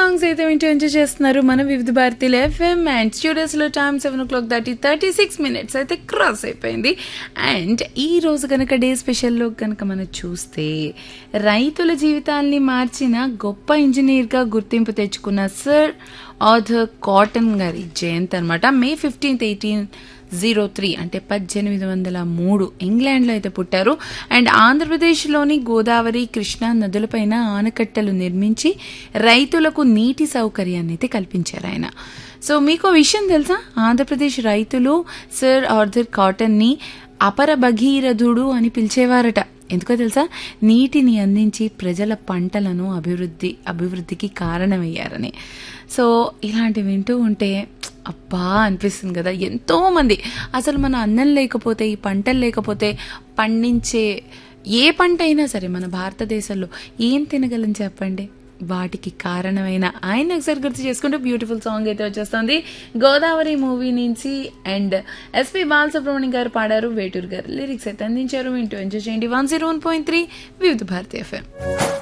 songs అయితే వింటూ enjoy చేస్తున్నారు మన వివిధ భారతీయులు ఎఫ్ఎం అండ్ స్టూడియోస్లో time seven o'clock thirty thirty six minutes అయితే క్రాస్ అయిపోయింది అండ్ ఈ రోజు కనుక డే స్పెషల్లో కనుక మనం చూస్తే రైతుల జీవితాల్ని మార్చిన గొప్ప ఇంజనీర్గా గుర్తింపు తెచ్చుకున్న సర్ ఆథర్ కాటన్ గారి జయంతి అనమాట May fifteenth eighteen zero three అంటే పద్దెనిమిది వందల మూడు ఇంగ్లాండ్లో అయితే పుట్టారు అండ్ ఆంధ్రప్రదేశ్లోని గోదావరి కృష్ణా నదులపైన ఆనకట్టలు నిర్మించి రైతులకు నీటి సౌకర్యాన్ని అయితే కల్పించారు ఆయన సో మీకు విషయం తెలుసా ఆంధ్రప్రదేశ్ రైతులు సర్ ఆర్థర్ కాటన్ని అపర భగీరథుడు అని పిలిచేవారట ఎందుకో తెలుసా నీటిని అందించి ప్రజల పంటలను అభివృద్ధి అభివృద్ధికి కారణమయ్యారని సో ఇలాంటివి వింటూ ఉంటే అబ్బా అనిపిస్తుంది కదా ఎంతో మంది అసలు మన అన్నం లేకపోతే ఈ పంటలు లేకపోతే పండించే ఏ పంట అయినా సరే మన భారతదేశంలో ఏం తినగలం చెప్పండి వాటికి కారణమైన ఆయన ఒకసారి గుర్తు చేసుకుంటూ బ్యూటిఫుల్ సాంగ్ అయితే వచ్చేస్తుంది గోదావరి మూవీ నుంచి అండ్ ఎస్పి బాలసుబ్రహ్మణ్యం గారు పాడారు వేటూరు గారు లిరిక్స్ అయితే అందించారు వింటూ ఎంజాయ్ చేయండి one zero one point three Vividh Bharati FM